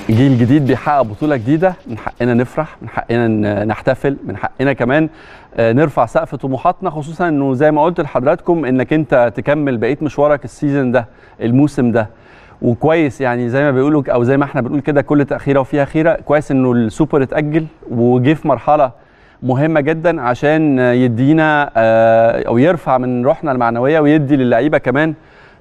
جيل جديد بيحقق بطوله جديده من حقنا نفرح من حقنا ن- نحتفل من حقنا كمان آه، نرفع سقف طموحاتنا خصوصا انه زي ما قلت لحضراتكم انك انت تكمل بقيه مشوارك السيزون ده الموسم ده وكويس يعني زي ما بيقولوا او زي ما احنا بنقول كده كل تاخيره وفيها خيره كويس انه السوبر اتاجل وجه في مرحله مهمه جدا عشان يدينا آه، او يرفع من روحنا المعنويه ويدي للعيبه كمان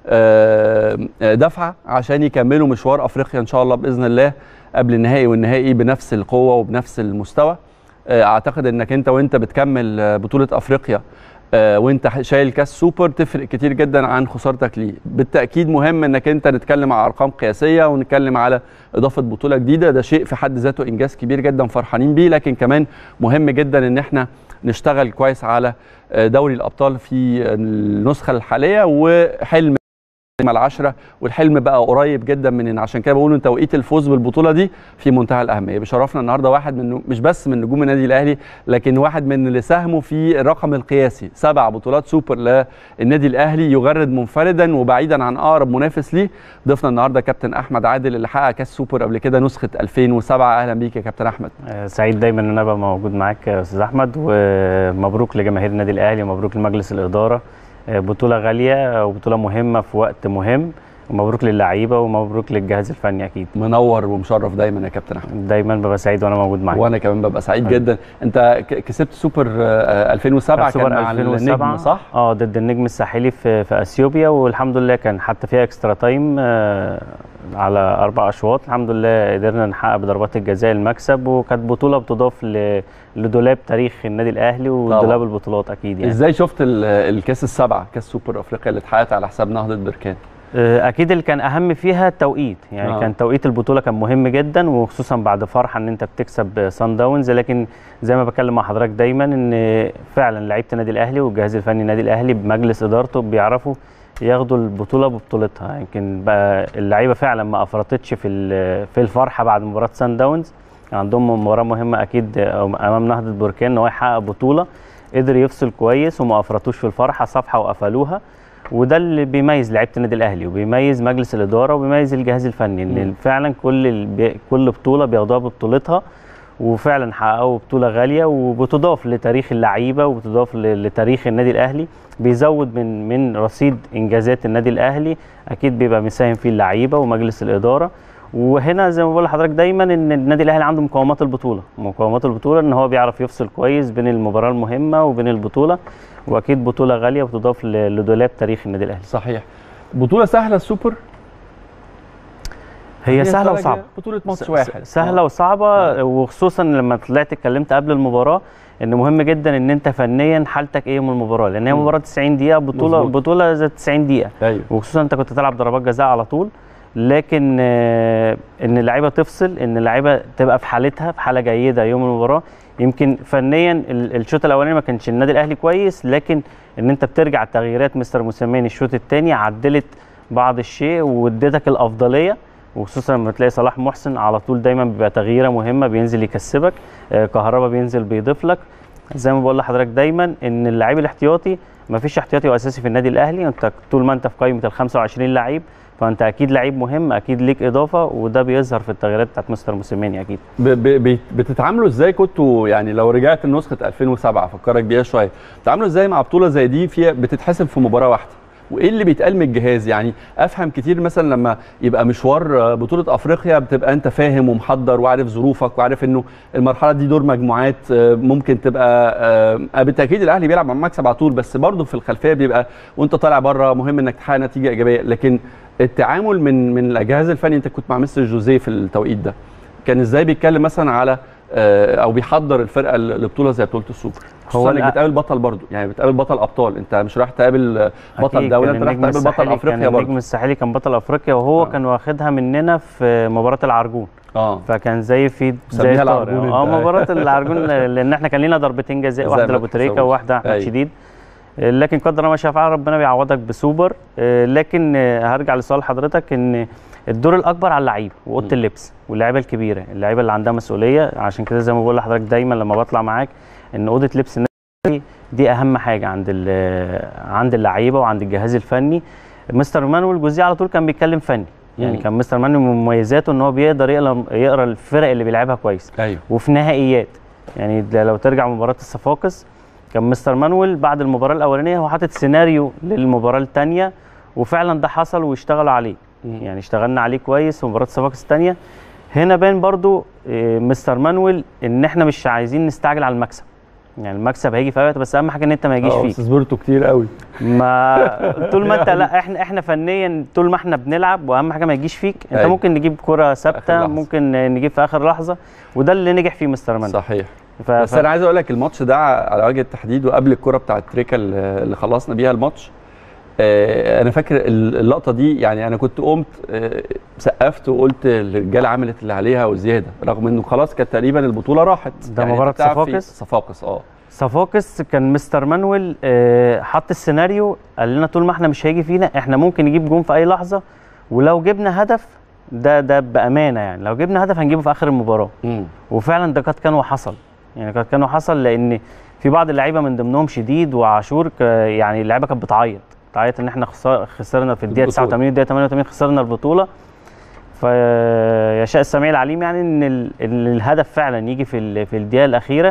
آه، دفعه عشان يكملوا مشوار افريقيا ان شاء الله باذن الله قبل النهائي والنهائي بنفس القوه وبنفس المستوى آه، اعتقد انك انت وانت بتكمل آه، بطوله افريقيا آه، وانت شايل كاس سوبر تفرق كتير جدا عن خسارتك ليه بالتاكيد مهم انك انت نتكلم على ارقام قياسيه ونتكلم على اضافه بطوله جديده ده شيء في حد ذاته انجاز كبير جدا فرحانين بيه لكن كمان مهم جدا ان احنا نشتغل كويس على آه، دوري الابطال في النسخه الحاليه وحلم العشرة والحلم بقى قريب جدا مننا عشان كده بقول ان توقيت الفوز بالبطوله دي في منتهى الاهميه بشرفنا النهارده واحد من مش بس من نجوم النادي الاهلي لكن واحد من اللي ساهموا في الرقم القياسي سبع بطولات سوبر للنادي الاهلي يغرد منفردا وبعيدا عن اقرب منافس ليه ضيفنا النهارده كابتن احمد عادل اللي حقق كاس سوبر قبل كده نسخه 2007 اهلا بيك يا كابتن احمد آه، سعيد دايما ان انا ابقى موجود معاك يا استاذ احمد ومبروك لجماهير النادي الاهلي ومبروك لمجلس الاداره آه، بطوله غاليه وبطوله مهمه في وقت مهم ومبروك للعيبه ومبروك للجهاز الفني اكيد منور ومشرف دايما يا كابتن احمد دايما ببقى سعيد وانا موجود معاك وانا كمان ببقى سعيد حبيبي. جدا انت ك- كسبت سوبر آه، 2007 كان سوبر مع النجم صح اه ضد النجم الساحلي في في اثيوبيا والحمد لله كان حتى فيها اكسترا تايم آه، على اربع اشواط الحمد لله قدرنا نحقق بضربات الجزاء المكسب وكانت بطوله بتضاف ل- لدولاب تاريخ النادي الاهلي ودولاب البطولات اكيد يعني ازاي شفت ال- الكاس السبعه كاس سوبر افريقيا اللي اتحققت على حساب نهضه بركان آه، اكيد اللي كان اهم فيها التوقيت يعني آه. آه. كان توقيت البطوله كان مهم جدا وخصوصا بعد فرحه ان انت بتكسب سان داونز لكن زي ما بكلم مع حضرتك دايما ان فعلا لعيبه النادي الاهلي والجهاز الفني النادي الاهلي بمجلس ادارته بيعرفوا ياخدوا البطوله ببطولتها يمكن بقى اللعيبه فعلا ما افرطتش في ال- في الفرحه بعد مباراه سان داونز كان عندهم مباراه مهمه اكيد امام نهضه بركان ان هو يحقق بطوله قدر يفصل كويس وما افرطوش في الفرحه صفحه وقفلوها وده اللي بيميز لعيبه النادي الاهلي وبيميز مجلس الاداره وبيميز الجهاز الفني مم. ان فعلا كل البي... كل بطوله بياخدوها ببطولتها وفعلا حققوا بطوله غاليه وبتضاف لتاريخ اللعيبه وبتضاف ل- لتاريخ النادي الاهلي بيزود من من رصيد انجازات النادي الاهلي اكيد بيبقى مساهم فيه اللعيبه ومجلس الاداره وهنا زي ما بقول لحضرتك دايما ان النادي الاهلي عنده مقومات البطوله مقومات البطوله ان هو بيعرف يفصل كويس بين المباراه المهمه وبين البطوله واكيد بطوله غاليه بتضاف ل- لدولاب تاريخ النادي الاهلي صحيح بطوله سهله السوبر هي سهله درجة وصعبه بطوله ماتش س- واحد سهله آه. وصعبه وخصوصا لما طلعت اتكلمت قبل المباراه ان مهم جدا ان انت فنيا حالتك ايه من المباراه لان هي مم. مباراه 90 دقيقه بطوله مظبوط. بطوله ذات 90 دقيقه ايوه وخصوصا انت كنت تلعب ضربات جزاء على طول لكن آه، ان اللعيبه تفصل ان اللعيبه تبقى في حالتها في حاله جيده يوم المباراه يمكن فنيا ال- الشوط الاولاني ما كانش النادي الاهلي كويس لكن ان انت بترجع تغييرات مستر موسيماني الشوط الثاني عدلت بعض الشيء واديتك الافضليه وخصوصا لما تلاقي صلاح محسن على طول دايما بيبقى تغييره مهمه بينزل يكسبك آه، كهربا بينزل بيضيف لك زي ما بقول لحضرتك دايما ان اللعيب الاحتياطي ما فيش احتياطي واساسي في النادي الاهلي انت طول ما انت في قائمه ال 25 لعيب فانت اكيد لعيب مهم اكيد ليك اضافه وده بيظهر في التغييرات بتاعت مستر موسيماني اكيد ب- ب- بت- بتتعاملوا ازاي كنتوا يعني لو رجعت لنسخه 2007 افكرك بيها شويه بتتعاملوا ازاي مع بطوله زي دي فيها بتتحسب في مباراه واحده وايه اللي بيتقال من الجهاز يعني افهم كتير مثلا لما يبقى مشوار آه، بطوله افريقيا بتبقى انت فاهم ومحضر وعارف ظروفك وعارف انه المرحله دي دور مجموعات آه، ممكن تبقى آه، بالتاكيد الاهلي بيلعب على المكسب على طول بس برضه في الخلفيه بيبقى وانت طالع بره مهم انك تحقق نتيجه ايجابيه لكن التعامل من من الجهاز الفني انت كنت مع مستر جوزيه في التوقيت ده كان ازاي بيتكلم مثلا على آه، او بيحضر الفرقه ل- لبطوله زي بطوله السوبر هو انك الأ- بتقابل بطل برضه يعني بتقابل بطل ابطال انت مش رايح تقابل آه، بطل أكيد دوله كان انت رايح النجم تقابل بطل الساحلي- افريقيا كان النجم برضه الساحلي كان بطل افريقيا وهو آه. كان واخدها مننا في مباراه العرجون اه فكان زي في مسميها زي طارق. العرجون اه انت. مباراه العرجون لان احنا كان لينا ضربتين جزاء زي واحده ما لابو تريكه تحسبوش. وواحده احمد أيوة. شديد لكن قدر ما شاء فعل ربنا بيعوضك بسوبر آه، لكن آه، هرجع لسؤال حضرتك ان الدور الاكبر على اللعيبه واوضه مم. اللبس واللعيبه الكبيره اللعيبه اللي عندها مسؤوليه عشان كده زي ما بقول لحضرتك دايما لما بطلع معاك ان اوضه لبس النادي دي اهم حاجه عند ال- عند اللعيبه وعند الجهاز الفني مستر مانويل جوزيه على طول كان بيتكلم فني يعني مم. كان مستر مانويل من مميزاته ان هو بيقدر يقرا يقرا الفرق اللي بيلعبها كويس ايوه وفي نهائيات يعني ده لو ترجع مباراه الصفاقس كان مستر مانويل بعد المباراه الاولانيه هو حاطط سيناريو للمباراه الثانيه وفعلا ده حصل واشتغلوا عليه مم. يعني اشتغلنا عليه كويس في مباراه الصفاقس الثانيه هنا بان برضو آه، مستر مانويل ان احنا مش عايزين نستعجل على المكسب يعني المكسب هيجي في أي وقت بس اهم حاجه ان انت ما يجيش اه فيك بس صبرتوا كتير قوي ما طول ما انت لا احنا احنا فنيا طول ما احنا بنلعب واهم حاجه ما يجيش فيك انت أيوة. ممكن نجيب كره آخر ثابته لحظة. ممكن نجيب في اخر لحظه وده اللي نجح فيه مستر مانويل صحيح ف... بس ف... انا عايز اقول لك الماتش ده على وجه التحديد وقبل الكره بتاعت تريكا اللي اللي خلصنا بيها الماتش آه، انا فاكر اللقطه دي يعني انا كنت قمت آه، سقفت وقلت الرجاله عملت اللي عليها وزياده رغم انه خلاص كانت تقريبا البطوله راحت ده يعني مباراة أنت بتلعب في صفاقس؟ صفاقس اه صفاقس كان مستر مانويل آه، حط السيناريو قال لنا طول ما احنا مش هيجي فينا احنا ممكن نجيب جون في اي لحظه ولو جبنا هدف ده ده بامانه يعني لو جبنا هدف هنجيبه في اخر المباراه مم. وفعلا ده قد كان وحصل يعني قد كان وحصل لان في بعض اللعيبه من ضمنهم شديد وعاشور ك- يعني اللعيبه كانت بتعيط بتعيط ان احنا خسر- خسرنا في الدقيقه البطولة. 89 الدقيقه 88 خسرنا البطوله فيشاء السميع العليم يعني ان ال- إن الهدف فعلا يجي في ال- في الدقيقه الاخيره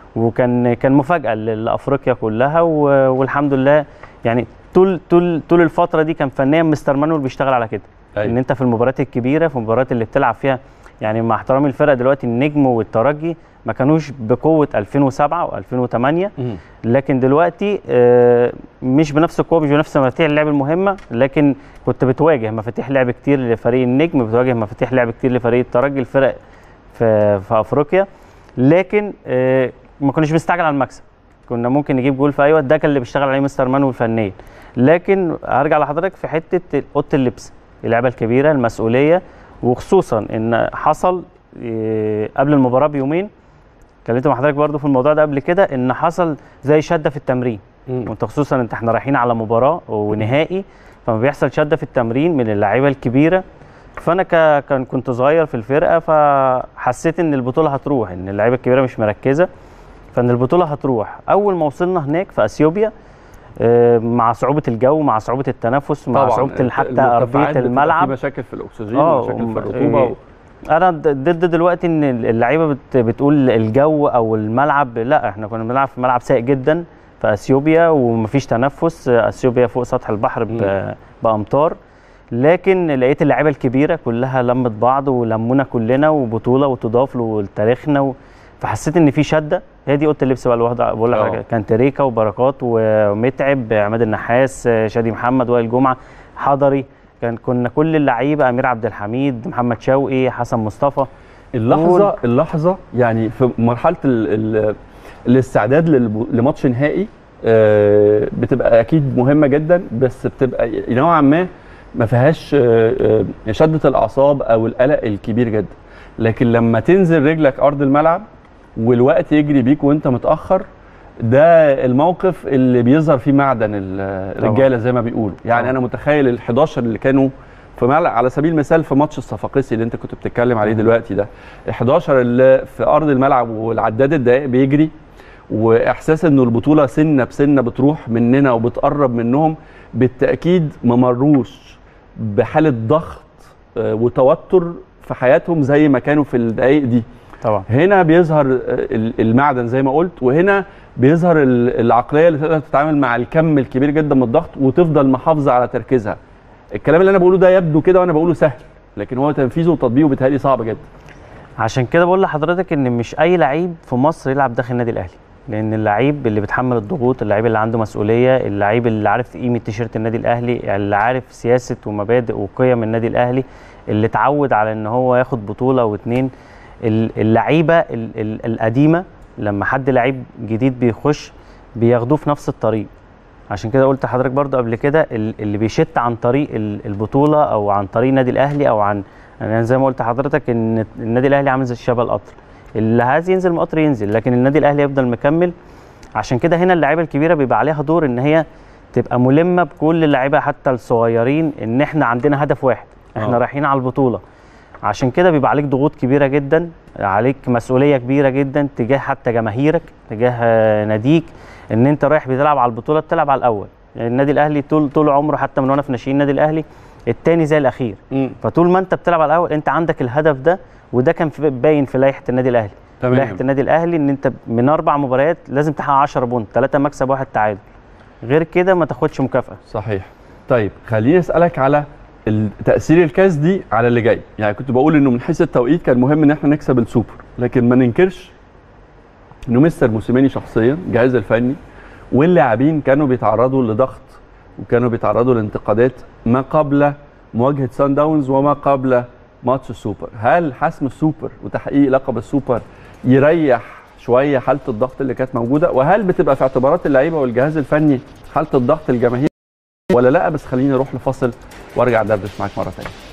وكان كان مفاجاه ل- لافريقيا كلها و- والحمد لله يعني طول طول طول الفتره دي كان فنيا مستر مانويل بيشتغل على كده أيوة. ان انت في المباريات الكبيره في المباريات اللي بتلعب فيها يعني مع احترامي الفرق دلوقتي النجم والترجي ما كانوش بقوه 2007 و2008 مم. لكن دلوقتي آه، مش بنفس القوه مش بنفس مفاتيح اللعب المهمه لكن كنت بتواجه مفاتيح لعب كتير لفريق النجم بتواجه مفاتيح لعب كتير لفريق الترجي الفرق في, في افريقيا لكن آه، ما كناش بنستعجل على المكسب كنا ممكن نجيب جول في اي وقت ده كان اللي بيشتغل عليه مستر مانويل فنيا لكن هرجع لحضرتك في حته اوضه اللبس اللعبه الكبيره المسؤوليه وخصوصا ان حصل آه، قبل المباراه بيومين اتكلمت مع حضرتك برضو في الموضوع ده قبل كده ان حصل زي شده في التمرين مم. وانت خصوصا انت احنا رايحين على مباراه ونهائي فما بيحصل شده في التمرين من اللعيبه الكبيره فانا ك... كان كنت صغير في الفرقه فحسيت ان البطوله هتروح ان اللعيبه الكبيره مش مركزه فان البطوله هتروح اول ما وصلنا هناك في اثيوبيا آه، مع صعوبه الجو مع صعوبه التنفس مع طبعا صعوبه حتى المرتفعات ارضيه بتبقى الملعب في مشاكل في الاكسجين آه، ومشاكل وم- في الرطوبه إيه، انا ضد ضد دلوقتي ان اللعيبه بت بتقول الجو او الملعب لا احنا كنا بنلعب في ملعب سيء جدا في اثيوبيا ومفيش تنفس اثيوبيا فوق سطح البحر ب- مم. بامطار لكن لقيت اللعيبه الكبيره كلها لمت بعض ولمونا كلنا وبطوله وتضاف لتاريخنا و... فحسيت ان في شده هي دي اوضه اللبس بقى الواحده بقول لك آه. حاجة. كان تريكا وبركات ومتعب عماد النحاس شادي محمد وائل جمعه حضري كان كنا كل اللعيبه امير عبد الحميد محمد شوقي حسن مصطفى اللحظه اللحظه يعني في مرحله ال ال الاستعداد للب- لماتش نهائي آه، بتبقى اكيد مهمه جدا بس بتبقى نوعا ما ما فيهاش آه، آه، شده الاعصاب او القلق الكبير جدا لكن لما تنزل رجلك ارض الملعب والوقت يجري بيك وانت متاخر ده الموقف اللي بيظهر فيه معدن ال- الرجاله زي ما بيقولوا يعني طبعاً. انا متخيل ال 11 اللي كانوا في ملعب على سبيل المثال في ماتش الصفاقسي اللي انت كنت بتتكلم عليه دلوقتي ده ال 11 اللي في ارض الملعب والعداد الدقائق بيجري واحساس انه البطوله سنه بسنه بتروح مننا وبتقرب منهم بالتاكيد ما مروش بحاله ضغط آه، وتوتر في حياتهم زي ما كانوا في الدقائق دي طبعا هنا بيظهر آه، ال- المعدن زي ما قلت وهنا بيظهر ال- العقليه اللي تقدر تتعامل مع الكم الكبير جدا من الضغط وتفضل محافظه على تركيزها الكلام اللي انا بقوله ده يبدو كده وانا بقوله سهل لكن هو تنفيذه وتطبيقه بيتهيألي صعب جدا عشان كده بقول لحضرتك ان مش اي لعيب في مصر يلعب داخل النادي الاهلي لان اللعيب اللي بيتحمل الضغوط اللعيب اللي عنده مسؤوليه اللعيب اللي عارف قيمه تيشيرت النادي الاهلي اللي عارف سياسه ومبادئ وقيم النادي الاهلي اللي اتعود على ان هو ياخد بطوله واتنين ال- اللعيبه ال- ال- القديمه لما حد لعيب جديد بيخش بياخدوه في نفس الطريق عشان كده قلت لحضرتك برضو قبل كده ال- اللي بيشت عن طريق ال- البطوله او عن طريق النادي الاهلي او عن انا زي ما قلت لحضرتك ان النادي الاهلي عامل زي الشبه القطر اللي عايز ينزل من القطر ينزل لكن النادي الاهلي يفضل مكمل عشان كده هنا اللعيبه الكبيره بيبقى عليها دور ان هي تبقى ملمه بكل اللعيبه حتى الصغيرين ان احنا عندنا هدف واحد احنا آه. رايحين على البطوله عشان كده بيبقى عليك ضغوط كبيره جدا عليك مسؤوليه كبيره جدا تجاه حتى جماهيرك تجاه آه، ناديك ان انت رايح بتلعب على البطوله بتلعب على الاول يعني النادي الاهلي طول طول عمره حتى من وانا في ناشئين النادي الاهلي التاني زي الاخير مم. فطول ما انت بتلعب على الاول انت عندك الهدف ده وده كان في باين في لائحه النادي الاهلي تمام. لائحه النادي الاهلي ان انت من اربع مباريات لازم تحقق 10 بونت ثلاثه مكسب واحد تعادل غير كده ما تاخدش مكافاه صحيح طيب خليني اسالك على ال- تاثير الكاس دي على اللي جاي يعني كنت بقول انه من حيث التوقيت كان مهم ان احنا نكسب السوبر لكن ما ننكرش انه مستر موسيماني شخصيا الجهاز الفني واللاعبين كانوا بيتعرضوا لضغط وكانوا بيتعرضوا لانتقادات ما قبل مواجهه سان داونز وما قبل ماتش السوبر هل حسم السوبر وتحقيق لقب السوبر يريح شويه حاله الضغط اللي كانت موجوده وهل بتبقى في اعتبارات اللعيبه والجهاز الفني حاله الضغط الجماهيري ولا لا بس خليني اروح لفاصل وارجع ادردش معاك مره ثانيه